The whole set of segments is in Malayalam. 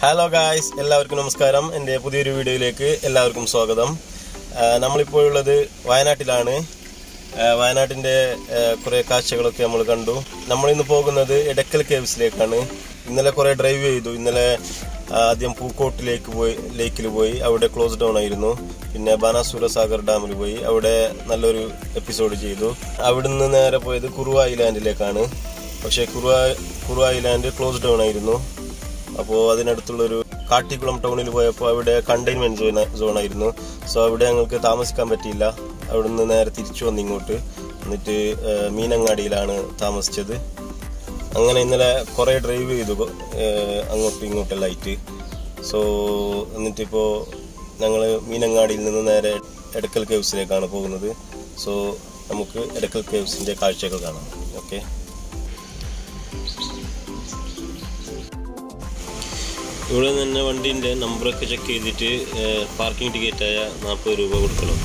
ഹലോ ഗായ്സ് എല്ലാവർക്കും നമസ്കാരം എൻ്റെ പുതിയൊരു വീഡിയോയിലേക്ക് എല്ലാവർക്കും സ്വാഗതം ആ, നമ്മളിപ്പോൾ ഉള്ളത് വയനാട്ടിലാണ് ആ, വയനാട്ടിൻ്റെ ആ, കുറേ കാഴ്ചകളൊക്കെ നമ്മൾ കണ്ടു നമ്മളിന്ന് പോകുന്നത് എടക്കൽ കേവ്സിലേക്കാണ് ഇന്നലെ കുറേ ഡ്രൈവ് ചെയ്തു ഇന്നലെ ആ, ആദ്യം പൂക്കോട്ടിലേക്ക് പോയി ലേക്കിൽ പോയി അവിടെ ക്ലോസ് ഡൗൺ ആയിരുന്നു പിന്നെ ബാനാസുര സാഗർ ഡാമിൽ പോയി അവിടെ നല്ലൊരു എപ്പിസോഡ് ചെയ്തു അവിടുന്ന് നേരെ പോയത് കുറുവ ഐലാൻഡിലേക്കാണ് പക്ഷേ Kuruva Kuruva island close down ആയിരുന്നു അപ്പോൾ അതിനടുത്തുള്ളൊരു കാട്ടിക്കുളം ടൗണിൽ പോയപ്പോൾ അവിടെ കണ്ടെയ്ൻമെന്റ് സോൺ സോൺ ആയിരുന്നു സോ അവിടെ ഞങ്ങൾക്ക് താമസിക്കാൻ പറ്റിയില്ല അവിടുന്ന് നേരെ തിരിച്ചു വന്നു ഇങ്ങോട്ട് എന്നിട്ട് ഏഹ്, മീനങ്ങാടിയിലാണ് താമസിച്ചത് അങ്ങനെ ഇന്നലെ കുറേ ഡ്രൈവ് ചെയ്തു ഏഹ്, അങ്ങോട്ടും ഇങ്ങോട്ടെല്ലാം ആയിട്ട് സോ എന്നിട്ടിപ്പോൾ ഞങ്ങൾ മീനങ്ങാടിയിൽ നിന്ന് നേരെ എടക്കൽ കേവ്സിലേക്കാണ് പോകുന്നത് സോ നമുക്ക് എടക്കൽ കേവ്സിൻ്റെ കാഴ്ചകൾ കാണാം ഓക്കെ ഇവിടെ നിന്ന് തന്നെ വണ്ടീൻ്റെ നമ്പറൊക്കെ ചെക്ക് ചെയ്തിട്ട് പാർക്കിംഗ് ടിക്കറ്റായ നാൽപ്പത് രൂപ കൊടുക്കണം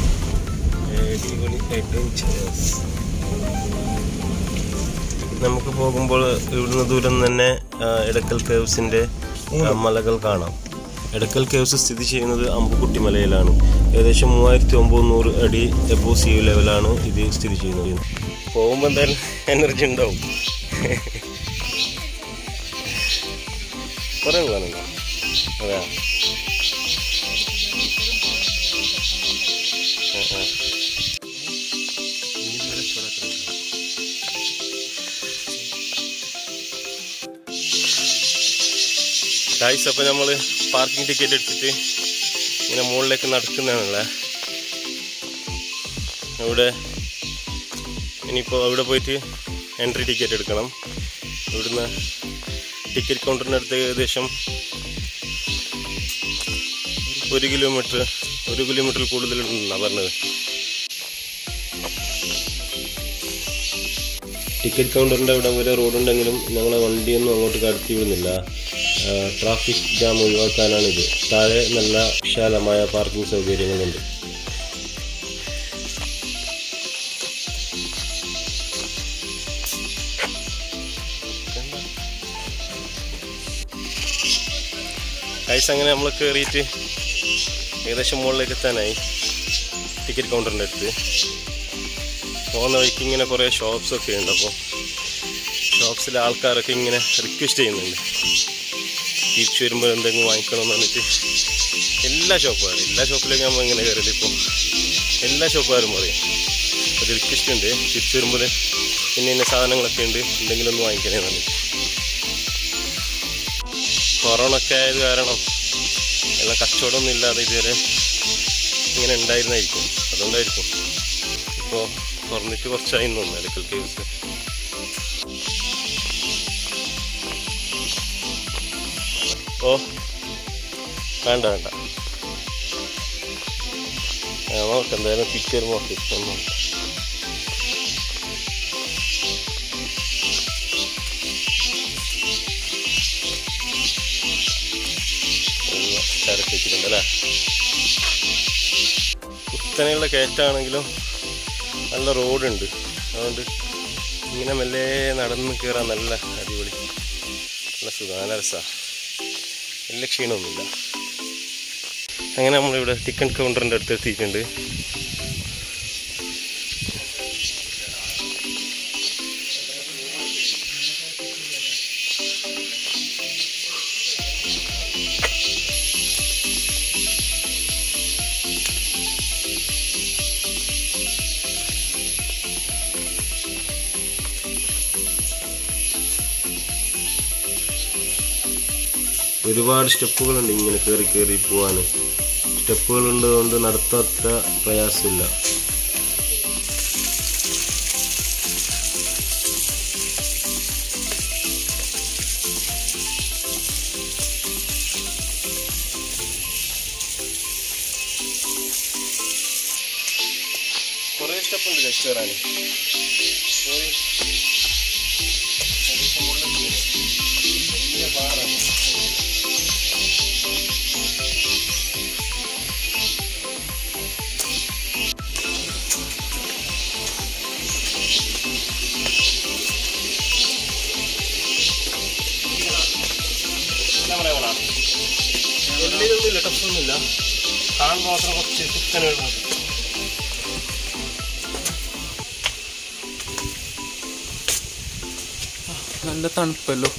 നമുക്ക് പോകുമ്പോൾ ഇവിടുന്ന് ദൂരം തന്നെ ആ, എടക്കൽ കേവ്സിൻ്റെ ആ, മലകൾ കാണാം എടക്കൽ കേവ്സ് സ്ഥിതി ചെയ്യുന്നത് അമ്പുകുട്ടി മലയിലാണ് ഏകദേശം മൂവായിരത്തി ഒമ്പത് അടി എബോ സി ലെവലാണ് ഇത് സ്ഥിതി ചെയ്യുന്നത് പോകുമ്പോൾ എന്തായാലും എനർജി ഉണ്ടാവും കുറേ കാണുന്നുണ്ടോ അതെയാ ആ, ആ. ഗായ്സ് അപ്പോൾ നമ്മൾ പാർക്കിംഗ് ടിക്കറ്റ് എടുത്തിട്ട് ഇങ്ങനെ മുകളിലേക്ക് നടക്കുന്നതാണല്ലേ ഇവിടെ ഇനിയിപ്പോൾ അവിടെ പോയിട്ട് എൻട്രി ടിക്കറ്റ് എടുക്കണം ഇവിടുന്ന് ടിക്കറ്റ് കൗണ്ടറിൻ്റെ അടുത്ത് ഏകദേശം ഒരു കിലോമീറ്റർ ഒരു കിലോമീറ്ററിൽ കൂടുതലുണ്ടെന്നാണ് പറഞ്ഞത് ടിക്കറ്റ് കൗണ്ടറിൻ്റെ അവിടെ ഒരു റോഡുണ്ടെങ്കിലും ഞങ്ങളെ വണ്ടിയൊന്നും അങ്ങോട്ട് കടത്തി വിടുന്നില്ല ട്രാഫിക് ജാം ഒഴിവാക്കാനാണിത് താഴെ നല്ല വിശാലമായ പാർക്കിംഗ് സൗകര്യങ്ങളുണ്ട് ഐസ് അങ്ങനെ നമ്മൾ കയറിയിട്ട് ഏകദേശം മുകളിലേക്ക് എത്താനായി ടിക്കറ്റ് കൗണ്ടറിൻ്റെ അടുത്ത് പോകുന്ന വഴിക്ക് ഇങ്ങനെ കുറേ ഷോപ്സ് ഒക്കെ ഉണ്ട് അപ്പോൾ ഷോപ്സിലെ ആൾക്കാരൊക്കെ ഇങ്ങനെ റിക്വസ്റ്റ് ചെയ്യുന്നുണ്ട് തിരിച്ചു വരുമ്പോൾ എന്തെങ്കിലും വാങ്ങിക്കണമെന്ന് പറഞ്ഞിട്ട് എല്ലാ ഷോപ്പുകാരും എല്ലാ ഷോപ്പിലേക്കും നമ്മൾ ഇങ്ങനെ കയറിയത് ഇപ്പോൾ എല്ലാ ഷോപ്പുകാരും പറയും ഒരു റിക്വസ്റ്റ് ഉണ്ട് തിരിച്ചു വരുമ്പോൾ ഇന്ന ഇന്ന സാധനങ്ങളൊക്കെ ഉണ്ട് എന്തെങ്കിലും ഒന്ന് വാങ്ങിക്കണേ പറഞ്ഞിട്ട് കൊറോണ ഒക്കെ ആയത് കാരണം എല്ലാം കച്ചവടമൊന്നും ഇല്ലാതെ ഇതുവരെ ഇങ്ങനെ ഉണ്ടായിരുന്നായിരിക്കും അതുകൊണ്ടായിരിക്കും ഇപ്പോൾ കുറഞ്ഞിട്ട് കുറച്ചായി എന്ന് തോന്നുന്നു മെഡിക്കൽ കേസ് ഓ വേണ്ട വേണ്ട ആ, നോക്ക് എന്തായാലും തിരിച്ചു വരുമ്പോൾ നോക്ക് ഒന്ന് എല്ലാം ചരക്ക് വെച്ചിട്ടുണ്ട് അല്ലേ കുത്തനെയുള്ള കയറ്റാണെങ്കിലും നല്ല റോഡുണ്ട് അതുകൊണ്ട് ഇങ്ങനെ മെല്ലെ നടന്ന് കയറാൻ നല്ല അടിപൊളി നല്ല സുഖം നല്ല രസമാണ് വലിയ ക്ഷീണമൊന്നുമില്ല അങ്ങനെ നമ്മളിവിടെ ടിക്കറ്റ് കൗണ്ടറിൻ്റെ അടുത്ത് എത്തിയിട്ടുണ്ട് ഒരുപാട് സ്റ്റെപ്പുകളുണ്ട് ഇങ്ങനെ കയറി കയറി പോവാൻ സ്റ്റെപ്പുകളുണ്ട് കൊണ്ട് നടത്താത്ത പ്രയാസമില്ല കുറേ സ്റ്റെപ്പ് ഉണ്ട് ജസ്റ്റ് കയറാൻ വലിയ പാടാണ് ക്യാമറ വേണം വലിയതൊന്നുമില്ല ടഫൊന്നുമില്ല കാണുമ്പോൾ മാത്രം കുറച്ച് കുത്തനെയുള്ള നല്ല തണുപ്പല്ലോ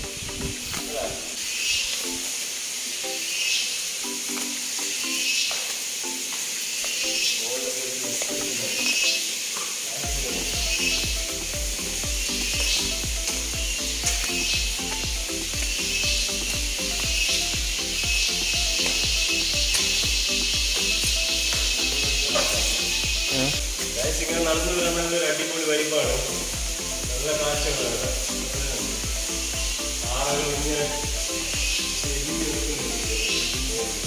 ഇങ്ങനെ നടന്നു വരാൻ നല്ലൊരു അടിപൊളി വൈബാണ് നല്ല കാഴ്ചകളാണ് ആളുകൾ ഇങ്ങനെ ചെരിഞ്ഞ് നിൽക്കുന്നുണ്ട്.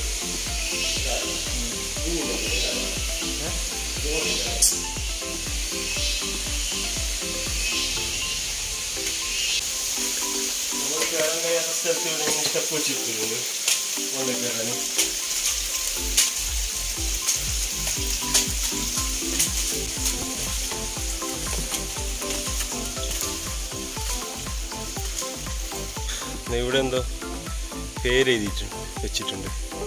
നമ്മൾ കയറാൻ കഴിയാത്ത സ്ഥലത്ത് ഇവിടെ ഇങ്ങനെ സ്റ്റെപ്പ് വെച്ചിരിക്കുന്നുണ്ട് മുകളിൽ കയറാൻ ദേ ഇവിടെ എന്തോ പേര് എഴുതിയിട്ടുണ്ട് വെച്ചിട്ടുണ്ട്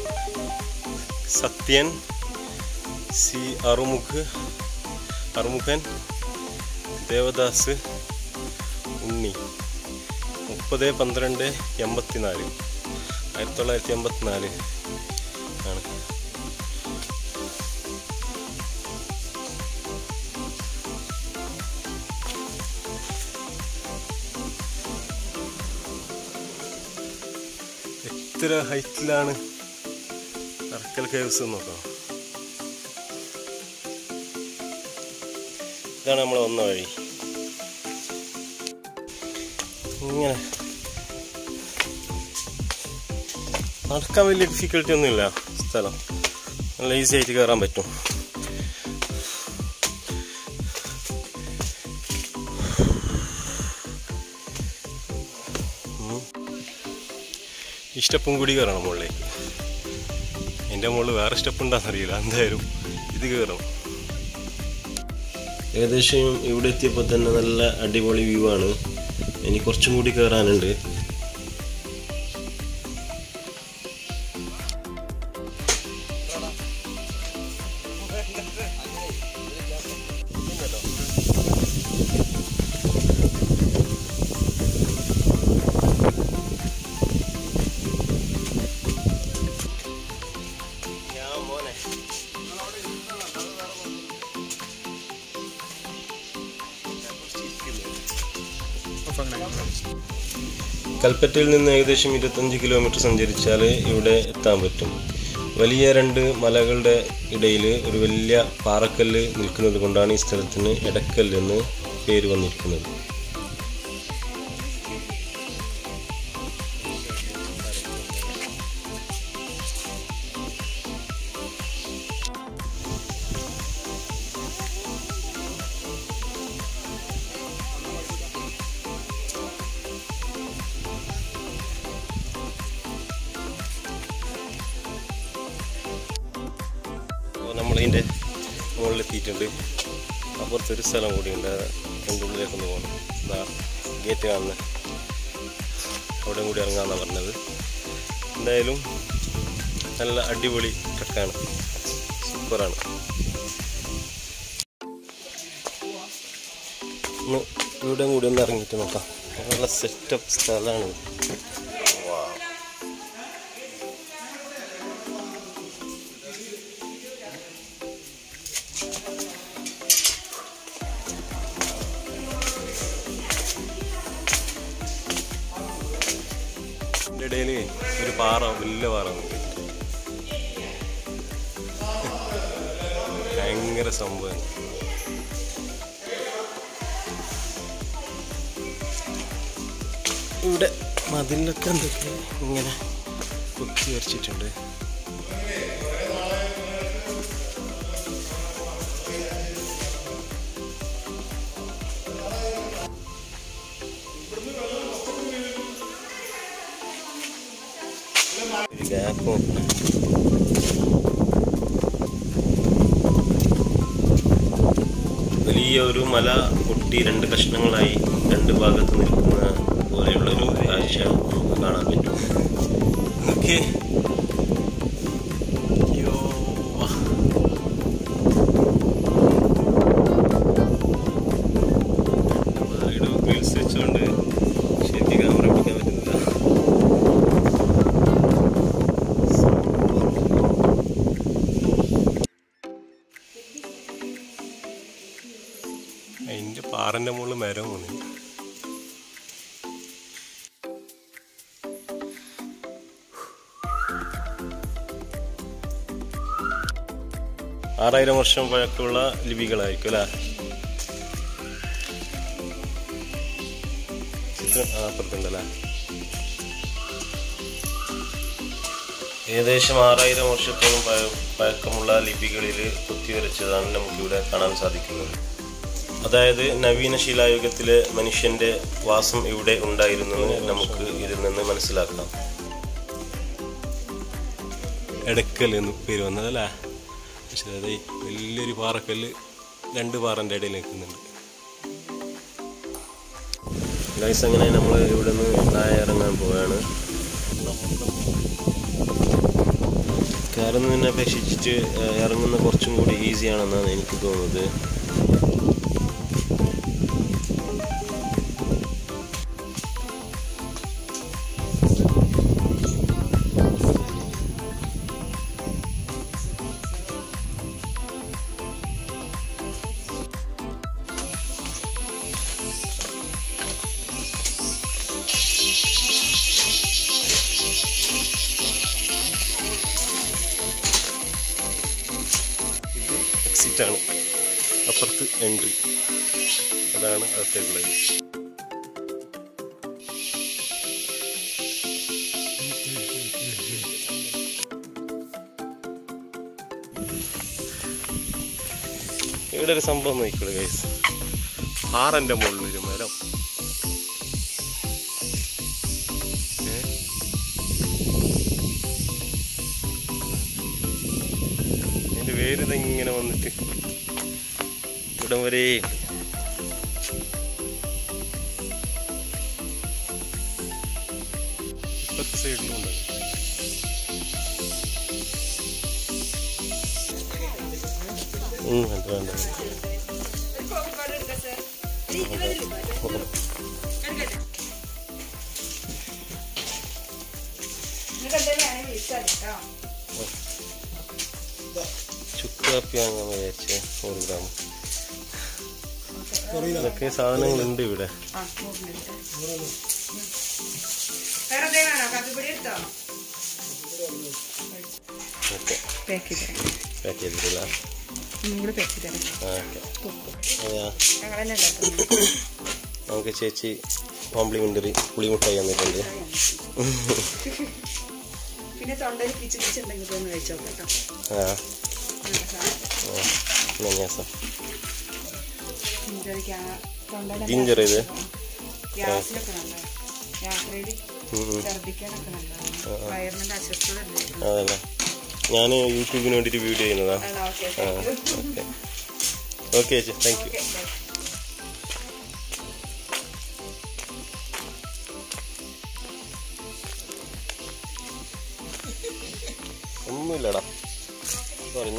സത്യൻ സി അറുമുഖ് അറുമുഖൻ ദേവദാസ് ഉണ്ണി മുപ്പത് പന്ത്രണ്ട് എൺപത്തിനാല് ആയിരത്തി തൊള്ളായിരത്തി എൺപത്തിനാല് ആണ് എത്ര ഹൈറ്റിലാണ് അറക്കൽ കേവ്സ് നോക്കാം ഇതാണ് നമ്മൾ വന്ന വഴി ഇങ്ങനെ നടക്കാൻ വലിയ ഡിഫിക്കൽട്ടി ഒന്നുമില്ല സ്ഥലം നല്ല ഈസി ആയിട്ട് കയറാൻ പറ്റും ഉം. ഈ സ്റ്റെപ്പും കൂടി കയറണം മുകളിലേക്ക് എൻ്റെ മുകളിൽ വേറെ സ്റ്റെപ്പ് ഉണ്ടാകുന്നറിയില്ല എന്തായാലും ഇത് കയറണം ഏകദേശം ഇവിടെ എത്തിയപ്പോൾ തന്നെ നല്ല അടിപൊളി വ്യൂ ആണ് ഇനി കുറച്ചും കൂടി കയറാനുണ്ട് കൽപ്പറ്റയിൽ നിന്ന് ഏകദേശം ഇരുപത്തഞ്ച് കിലോമീറ്റർ സഞ്ചരിച്ചാൽ ഇവിടെ എത്താൻ പറ്റും വലിയ രണ്ട് മലകളുടെ ഇടയിൽ ഒരു വലിയ പാറക്കല്ല് നിൽക്കുന്നത് കൊണ്ടാണ് ഈ സ്ഥലത്തിന് എടക്കൽ എന്ന് പേര് വന്നിരിക്കുന്നത് അപ്പോൾ നമ്മളിതിൻ്റെ മുകളിലെത്തിയിട്ടുണ്ട് അപ്പുറത്തൊരു സ്ഥലം കൂടിയുണ്ട് അതിൻ്റെ ഉള്ളിലേക്കൊന്ന് പോകണം ഇതാ ഗേറ്റ് കാണുന്നത് അവിടെ കൂടി ഇറങ്ങാമെന്നാണ് പറഞ്ഞത് എന്തായാലും നല്ല അടിപൊളി ട്രക്കാണ് സൂപ്പറാണ് ഒന്ന് ഇവിടെ കൂടി ഒന്ന് ഇറങ്ങിയിട്ട് നോക്കാം നല്ല സെറ്റപ്പ് സ്ഥലമാണ് ഇതിൻ്റെ ഇടയിൽ ഒരു പാറ വലിയ പാറ ഉണ്ട് ഭയങ്കര സംഭവം ഇവിടെ മതിലൊക്കെ എന്തൊക്കെ ഇങ്ങനെ കുത്തി വരച്ചിട്ടുണ്ട് ഗ്യാപ്പ് നോക്കണം വലിയ ഒരു മല പൊട്ടി രണ്ട് കഷ്ണങ്ങളായി രണ്ട് ഭാഗത്ത് നിൽക്കുന്ന പോലെയുള്ള ഒരു കാഴ്ച നമുക്ക് കാണാൻ പറ്റും ഓക്കെ ആറായിരം വർഷം പഴക്കമുള്ള ലിപികളായിരിക്കും അല്ലേ ചിത്രം ആ, അപ്പുറത്തുണ്ടല്ലേ ഏകദേശം ആറായിരം വർഷത്തോളം പഴ- പഴക്കമുള്ള ലിപികളിൽ കുത്തിവരച്ചതാണ് നമുക്കിവിടെ കാണാൻ സാധിക്കുന്നത് അതായത് നവീന ശിലായുഗത്തിലെ മനുഷ്യന്റെ വാസം ഇവിടെ ഉണ്ടായിരുന്നെന്ന് നമുക്ക് ഇതിൽ നിന്ന് മനസ്സിലാക്കാം എടക്കൽ എന്ന് പേര് വന്നതല്ലേ പക്ഷേ അതെ വലിയൊരു പാറക്കല്ല് രണ്ട് പാറൻ്റെ ഇടയിൽ നിൽക്കുന്നുണ്ട് ഗൈസ് അങ്ങനെ നമ്മൾ ഇവിടെ നിന്ന് താഴെ ഇറങ്ങാൻ പോവുകയാണ് കയറുന്നതിനെ അപേക്ഷിച്ചിട്ട് ഏഹ്, ഇറങ്ങുന്ന കുറച്ചും കൂടി ഈസിയാണെന്നാണ് എനിക്ക് തോന്നുന്നത് ഇത് എക്സിറ്റ് ആണ് അപ്പുറത്ത് എൻട്രി അതാണ് അകത്തേക്കുള്ളത് ഇവിടെ ഒരു സംഭവം നോക്കിക്കോളൂ ഗൈസ് ആറന്റെ മുകളിൽ ഒരു മരം ഏ? അതിന്റെ വേര് ഇങ്ങനെ വന്നിട്ട് ഇവിടം വരെ ഇപ്പത്തെ സൈഡിലും ഉണ്ട് ഉം, വേണ്ട വേണ്ട ചുക്ക് കാപ്പി വാങ്ങാൻ വിചാരിച്ചേ നൂറ് ഗ്രാം ഇതൊക്കെ സാധനങ്ങളുണ്ട് ഇവിടെ വേറെ എന്തെങ്കിലും വേണോ കാപ്പിപ്പൊടി എടുത്തോ ഓക്കെ പാക്ക് ചെയ്ത് പാക്ക് ചെയ്തിട്ടില്ല ഒന്നും കൂടെ പാക്ക് ചെയ്ത് ഓക്കെ അതെയാ ഞങ്ങൾ തന്നെ ഉണ്ടാക്കും നമുക്ക് ചേച്ചി കോംപ്ലിമെൻ്ററി പുളിമുട്ടായി തന്നിട്ടുണ്ട് പിന്നെ തൊണ്ടയിൽ പിച്ച് പിച്ച് ഉണ്ടെങ്കിൽ ഒന്ന് കഴിച്ചു നോക്കാം കേട്ടോ ആ നല്ല സാധനം. നന്യാസം ginger ക്ക് ആ തൊണ്ടയുടെ Ginger ഇത്? ഗ്യാസിലൊക്കെ നല്ലതാണ് യാത്രയിൽ ഉം, ഉം. ഛർദ്ദിക്കാനൊക്കെ നല്ലതാണ് വയറിന്റെ അസ്വസ്ഥത ഉണ്ട് അതല്ല ഞാൻ യൂട്യൂബിന് വേണ്ടിയിട്ട് വീഡിയോ ചെയ്യുന്നതാ ആണോ? ഓക്കെ ആ ഓക്കെ ഓക്കെ ചേച്ചി താങ്ക് യു ഓക്കെ ഒന്നുമില്ലടാ പറഞ്ഞ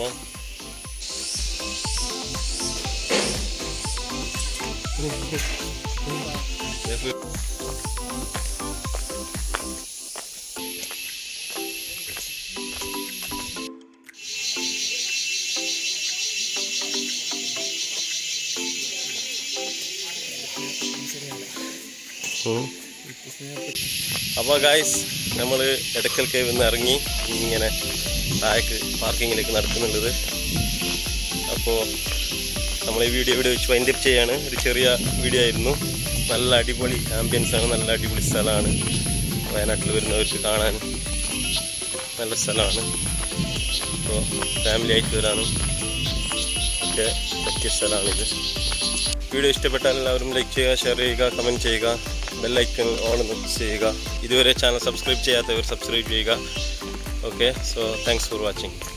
അപ്പോൾ ഗായ്സ് നമ്മൾ എടക്കൽ കേവ് നിന്ന് ഇറങ്ങി ഇങ്ങനെ താഴേക്ക് പാർക്കിങ്ങിലേക്ക് നടക്കുന്നുള്ളത് അപ്പോൾ നമ്മൾ ഈ വീഡിയോ ഇവിടെ വെച്ച് വൈൻഡപ്പ് ചെയ്യാണ് ഒരു ചെറിയ വീഡിയോ ആയിരുന്നു നല്ല അടിപൊളി ആംബിയൻസ് ആണ് നല്ല അടിപൊളി സ്ഥലമാണ് വയനാട്ടിൽ വരുന്നവർക്ക് കാണാൻ നല്ല സ്ഥലമാണ് അപ്പോൾ ഫാമിലി ആയിട്ട് വരാനും ഒക്കെ പറ്റിയ സ്ഥലമാണിത് വീഡിയോ ഇഷ്ടപ്പെട്ടാൽ എല്ലാവരും ലൈക്ക് ചെയ്യുക ഷെയർ ചെയ്യുക കമൻറ്റ് ചെയ്യുക ബെല്ലൈക്കൺ ഓൺ ചെയ്യുക ഇതുവരെ ചാനൽ സബ്സ്ക്രൈബ് ചെയ്യാത്തവർ സബ്സ്ക്രൈബ് ചെയ്യുക okay so thanks for watching